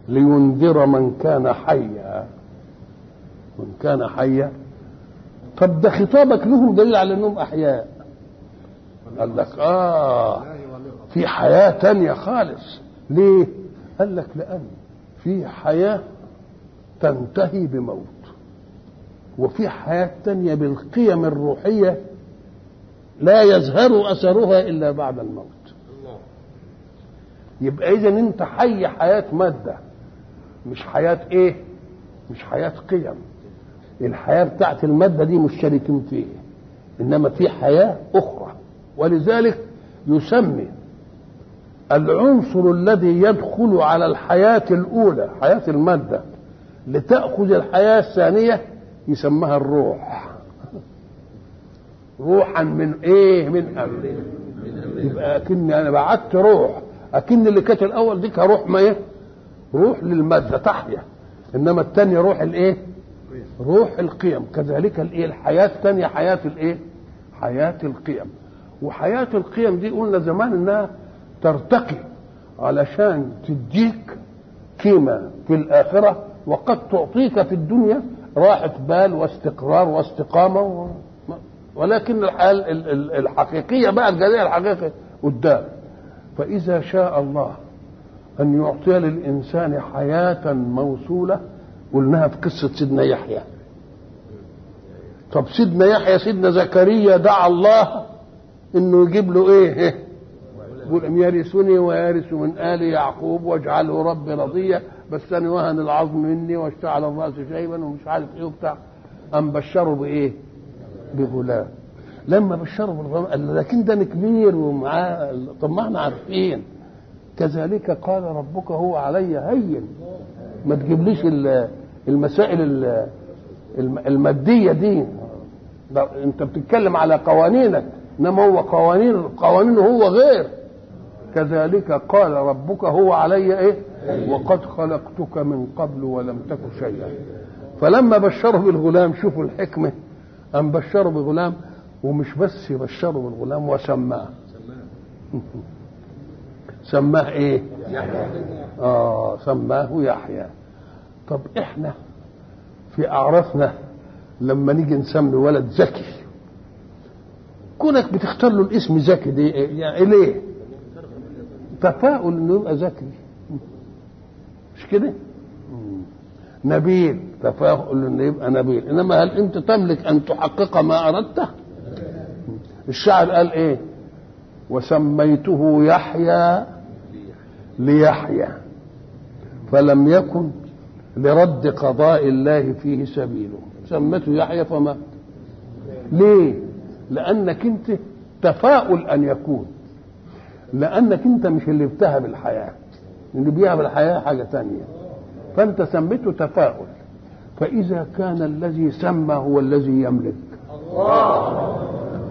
لينذر من كان حيا من كان حيا طب ده خطابك لهم دليل على انهم احياء قال لك اه في حياه تانية خالص ليه قال لك لان في حياه تنتهي بموت وفي حياه تانية بالقيم الروحيه لا يظهر اثرها الا بعد الموت يبقى اذا انت حي حياه ماده مش حياه ايه مش حياه قيم الحياه بتاعت الماده دي مشتركين فيها انما في حياه اخرى ولذلك يسمي العنصر الذي يدخل على الحياه الاولى حياه الماده لتاخذ الحياه الثانيه يسمها الروح روحا من ايه من امر يبقى اكني انا بعت روح اكن اللي كانت الاول دي كروح ما ايه روح للماده تحيا انما الثانيه روح الايه روح القيم كذلك الايه الحياه الثانيه حياه الايه حياه القيم وحياه القيم دي قلنا زمان انها ترتقي علشان تديك قيمه في الاخره وقد تعطيك في الدنيا راحه بال واستقرار واستقامه و... ولكن الحياه الحقيقيه بقى الجزاء الحقيقي قدام فإذا شاء الله أن يعطي للإنسان حياة موصولة قلناها في قصة سيدنا يحيى طب سيدنا يحيى سيدنا زكريا دعا الله انه يجيب له ايه يقول ان يرثني ويرث من ال يعقوب واجعله رب رضيا بس انا وهن العظم مني واشتعل الراس شيبا ومش عارف ايه وبتاع ام بشره بايه بغلام لما بشروا بالغلام قال لكن ده كبير ومعاه طب ما احنا عارفين كذلك قال ربك هو علي هين ما تجيبليش المسائل الماديه دي ده انت بتتكلم على قوانينك انما هو قوانين قوانينه هو غير كذلك قال ربك هو علي ايه وقد خلقتك من قبل ولم تك شيئا فلما بشره بالغلام شوفوا الحكمه أم بشره بغلام ومش بس يبشره بالغلام وسماه سماه ايه اه سماه يحيى طب احنا في اعرافنا لما نيجي نسمي ولد ذكي كونك بتختار له الاسم ذكي دي يعني ليه تفاؤل انه يبقى ذكي مش كده نبيل تفاؤل انه يبقى نبيل انما هل انت تملك ان تحقق ما اردته الشاعر قال ايه وسميته يحيى ليحيى فلم يكن لرد قضاء الله فيه سبيله سمته يحيى فمات ليه لانك انت تفاؤل ان يكون لانك انت مش اللي بتهب الحياه اللي بيهب الحياه حاجه تانية فانت سميته تفاؤل فاذا كان الذي سمى هو الذي يملك الله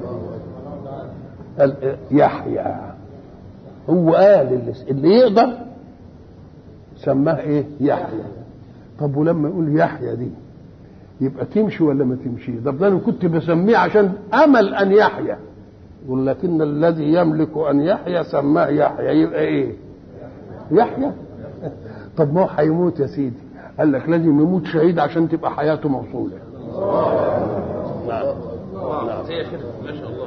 يحيى هو قال اللي, اللي يقدر سماه ايه يحيى طب ولما يقول يحيى دي يبقى تمشي ولا ما تمشي ده انا كنت بسميه عشان امل ان يحيى يقول لكن الذي يملك ان يحيى سماه يحيى يبقى ايه يحيى طب ما هو هيموت يا سيدي قال لك لازم يموت شهيد عشان تبقى حياته موصوله نعم نعم ما شاء الله